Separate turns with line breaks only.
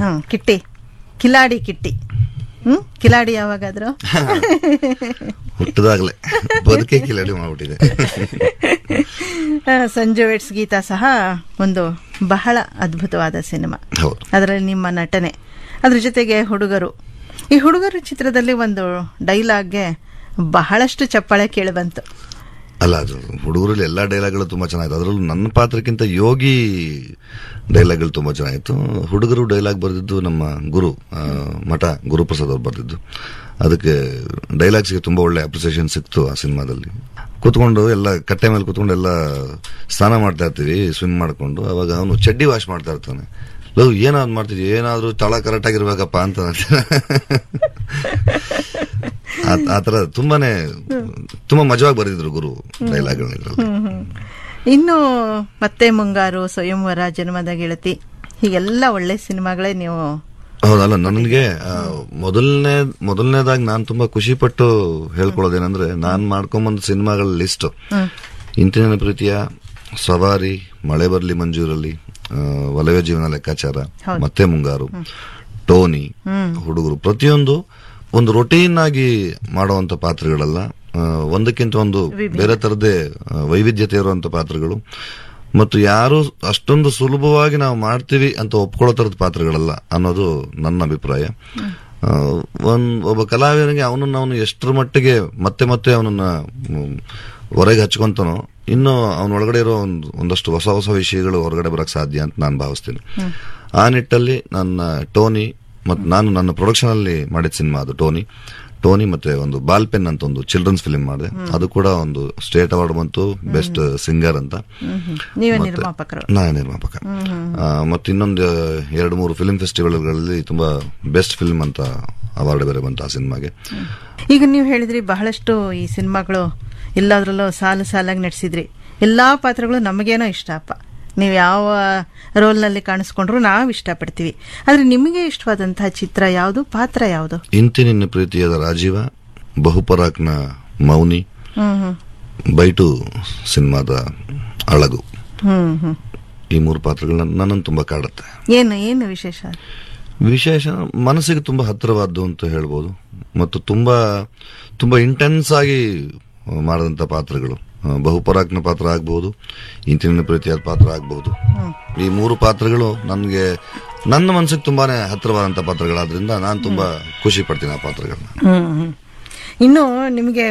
ಹ್ಮ್ ಕಿಟ್ಟಿ ಕಿಲಾಡಿ ಕಿಟ್ಟಿ ಹ್ಮ್ ಕಿಲಾಡಿ ಯಾವಾಗಾದ್ರು
ಹುಟ್ಟದಾಗ್ಲೆ ಬದುಕೆ ಕಿಲಾಡಿ ಮಾಡ್ಬಿಟ್ಟಿದೆ
ಆ, ಸಂಜು ವೆಟ್ಸ್ ಗೀತಾ ಸಹ ಒಂದು ಬಹಳ ಅದ್ಭುತವಾದ ಸಿನಿಮಾ
ಹೌದು
ಅದರಲ್ಲಿ ನಿಮ್ಮ ನಟನೆ ಅದ್ರ ಜೊತೆಗೆ ಹುಡುಗರು ಈ ಹುಡುಗರು ಚಿತ್ರದಲ್ಲಿ ಒಂದು ಡೈಲಾಗ್ಗೆ ಬಹಳಷ್ಟು ಚಪ್ಪಾಳೆ ಕೇಳಿಬಂತು
ಅಲ್ಲ ಅದು ಹುಡುಗರಲ್ಲಿ ಎಲ್ಲಾ ಡೈಲಾಗ್ಗಳು ತುಂಬಾ ಚೆನ್ನಾಗಿತ್ತು ಅದರಲ್ಲೂ ನನ್ನ ಪಾತ್ರಕ್ಕಿಂತ ಯೋಗಿ ಡೈಲಾಗ್ಗಳು ತುಂಬಾ ಚೆನ್ನಾಗಿತ್ತು ಹುಡುಗರು ಡೈಲಾಗ್ ಬರೆದಿದ್ದು ನಮ್ಮ ಗುರು ಆ, ಮಠ ಗುರುಪ್ರಸಾದ್ ಅವ್ರು ಬರೆದಿದ್ದು ಅದಕ್ಕೆ ಡೈಲಾಗ್ಸ್ಗೆ ತುಂಬಾ ಒಳ್ಳೆ ಅಪ್ರಿಸಿಯೇಷನ್ ಸಿಕ್ತು ಆ ಸಿನಿಮಾದಲ್ಲಿ ಕೂತ್ಕೊಂಡು ಎಲ್ಲ ಕಟ್ಟೆ ಮೇಲೆ ಕೂತ್ಕೊಂಡು ಎಲ್ಲ ಸ್ನಾನ ಮಾಡ್ತಾ ಇರ್ತೀವಿ ಸ್ವಿಮ್ ಮಾಡ್ಕೊಂಡು ಅವಾಗ ಅವನು ಚಡ್ಡಿ ವಾಶ್ ಮಾಡ್ತಾ ಇರ್ತಾನೆ ಲವ್ ಏನಾದ್ರು ಮಾಡ್ತಿದ್ವಿ ಏನಾದ್ರೂ ತಳ ಕರೆಕ್ಟ್ ಆಗಿರ್ಬೇಕಪ್ಪ ಅಂತ ಆ- ಆ ತರ ತುಂಬಾನೇ ತುಂಬಾ ಮಜವಾಗಿ ಬರೆದಿದ್ರು ಗುರು ಡೈಲಾಗ್ಗಳನ್ನ
ಹ್ಮ್, ಹ್ಮ್. ಇನ್ನು ಮತ್ತೆ ಮುಂಗಾರು ಸ್ವಯಂವರ ಜನ್ಮದ ಗೆಳತಿ ಹೀಗೆಲ್ಲ ಒಳ್ಳೆ ಸಿನಿಮಾಗಳೇ ನೀವು
ಹೌದಲ್ಲ ನನಗೆ ಮೊದಲನೇ ಮೊದಲನೇದಾಗಿ ನಾನು ತುಂಬಾ ಖುಷಿ ಪಟ್ಟು ಹೇಳ್ಕೊಳ್ಳೋದೇನಂದ್ರೆ ನಾನ್ ಮಾಡ್ಕೊಂಬಂದ ಸಿನಿಮಾಗಳ ಲಿಸ್ಟ್
ಹ್ಮ್.
ಇಂತಿನ ಪ್ರೀತಿಯ ಸವಾರಿ ಮಳೆ ಬರ್ಲಿ ಮಂಜೂರಲ್ಲಿ ಆ, ಒಲವೇ ಜೀವನ ಲೆಕ್ಕಾಚಾರ
ಹೌದು.
ಮತ್ತೆ ಮುಂಗಾರು ಟೋನಿ ಹುಡುಗರು ಪ್ರತಿಯೊಂದು ಒಂದು ರೊಟೀನ್ ಆಗಿ ಮಾಡುವಂತ ಪಾತ್ರಗಳಲ್ಲ ಆ, ಒಂದಕ್ಕಿಂತ ಒಂದು ಬೇರೆ ತರದೇ ಆ, ವೈವಿಧ್ಯತೆ ಇರುವಂತ ಪಾತ್ರಗಳು ಮತ್ತು ಯಾರು ಅಷ್ಟೊಂದು ಸುಲಭವಾಗಿ ನಾವು ಮಾಡ್ತೀವಿ ಅಂತ ಒಪ್ಕೊಳ್ಳೋ ತರದ ಪಾತ್ರಗಳಲ್ಲ ಅನ್ನೋದು ನನ್ನ ಅಭಿಪ್ರಾಯ ಆ, ಒಂದ್ ಒಬ್ಬ ಕಲಾವಿದನಿಗೆ ಅವನನ್ನ ಅವನು ಎಷ್ಟರ ಮಟ್ಟಿಗೆ ಮತ್ತೆ ಮತ್ತೆ ಅವನನ್ನ ಮ್, ಹೊರಗೆ ಹಚ್ಕೊಂತಾನೋ ಇನ್ನು ಅವನ ಒಳಗಡೆ ಇರೋ ಒಂದು ಒಂದಷ್ಟು ಹೊಸ ಹೊಸ ವಿಷಯಗಳು ಹೊರಗಡೆ ಬರಕ್ ಸಾಧ್ಯ ಅಂತ ನಾನು ಭಾವಿಸ್ತೀನಿ ಆ ನಿಟ್ಟಲ್ಲಿ ನನ್ನ ಟೋನಿ ಮತ್ತು ನಾನು ನನ್ನ ಪ್ರೊಡಕ್ಷನ್ ಅಲ್ಲಿ ಮಾಡಿದ ಸಿನಿಮಾ ಅದು ಟೋನಿ ಟೋನಿ ಮತ್ತೆ ಒಂದು ಬಾಲ್ ಪೆನ್ ಅಂತ ಒಂದು ಚಿಲ್ಡ್ರನ್ಸ್ ಫಿಲ್ಮ್ ಮಾಡಿದೆ ಅದು ಕೂಡ ಒಂದು ಸ್ಟೇಟ್ ಅವಾರ್ಡ್ ಬಂತು ಬೆಸ್ಟ್ ಸಿಂಗರ್ ಅಂತ
ನೀವೇ
ಮತ್ತೆ-
ನಿರ್ಮಾಪಕರು
ನಾನೇ ನಿರ್ಮಾಪಕ ಆ, ಮತ್ತೆ ಇನ್ನೊಂದು ಎರಡು ಮೂರು ಫಿಲ್ಮ್ ಫೆಸ್ಟಿವಲ್ಗಳಲ್ಲಿ ತುಂಬಾ ಬೆಸ್ಟ್ ಫಿಲ್ಮ್ ಅಂತ ಅವಾರ್ಡ್ ಬೇರೆ ಬಂತು ಆ ಸಿನಿಮಾಗೆ
ಈಗ ನೀವು ಹೇಳಿದ್ರಿ ಬಹಳಷ್ಟು ಈ ಸಿನಿಮಾಗಳು ಎಲ್ಲಾದ್ರಲ್ಲೂ ಸಾಲು ಸಾಲಾಗಿ ನಡೆಸಿದ್ರಿ ಎಲ್ಲಾ ಪಾತ್ರಗಳು ನಮಗೇನೋ ಇಷ್ಟಪ್ಪ ನೀವು ಯಾವ ರೋಲ್ನಲ್ಲಿ ಕಾಣಿಸ್ಕೊಂಡ್ರು ನಾವು ಇಷ್ಟಪಡ್ತೀವಿ ಆದ್ರೆ ನಿಮಗೆ ಇಷ್ಟವಾದಂತಹ ಚಿತ್ರ ಯಾವುದು ಪಾತ್ರ ಯಾವುದು
ಇಂತಿ ನಿನ್ನ ಪ್ರೀತಿಯಾದ ರಾಜೀವ ಬಹುಪರಾಕ್ನ ಮೌನಿ
ಹ್ಮ್ ಹ್ಮ್
ಬೈಟು ಸಿನಿಮಾದ ಅಳಗು
ಹ್ಮ್ ಹ್ಮ್
ಈ ಮೂರು ಪಾತ್ರಗಳನ್ನ ನನ್ನನ್ನು ತುಂಬಾ ಕಾಡುತ್ತೆ
ಏನು ಏನು ವಿಶೇಷ
ವಿಶೇಷ ಮನಸ್ಸಿಗೆ ತುಂಬಾ ಹತ್ತಿರವಾದ್ದು ಅಂತ ಹೇಳ್ಬೋದು ಮತ್ತು ತುಂಬಾ ತುಂಬಾ ಇಂಟೆನ್ಸ್ ಆಗಿ ಮಾಡಿದಂತ ಪಾತ್ರಗಳು ಆ, ಬಹುಪರಾಕ್ನ ಪಾತ್ರ ಆಗ್ಬಹುದು ಇಂತಿನ ಪ್ರೀತಿಯಾದ ಪಾತ್ರ ಆಗ್ಬಹುದು ಈ ಮೂರು ಪಾತ್ರಗಳು ನನಗೆ ನನ್ನ ಮನಸ್ಸಿಗೆ ತುಂಬಾನೇ ಹತ್ತಿರವಾದಂತ ಪಾತ್ರಗಳಾದ್ರಿಂದ ನಾನು ತುಂಬಾ ಖುಷಿ ಪಡ್ತೀನಿ ಆ ಪಾತ್ರಗಳನ್ನ
ಹ್ಮ್ ಹ್ಮ್ ಇನ್ನು ನಿಮಗೆ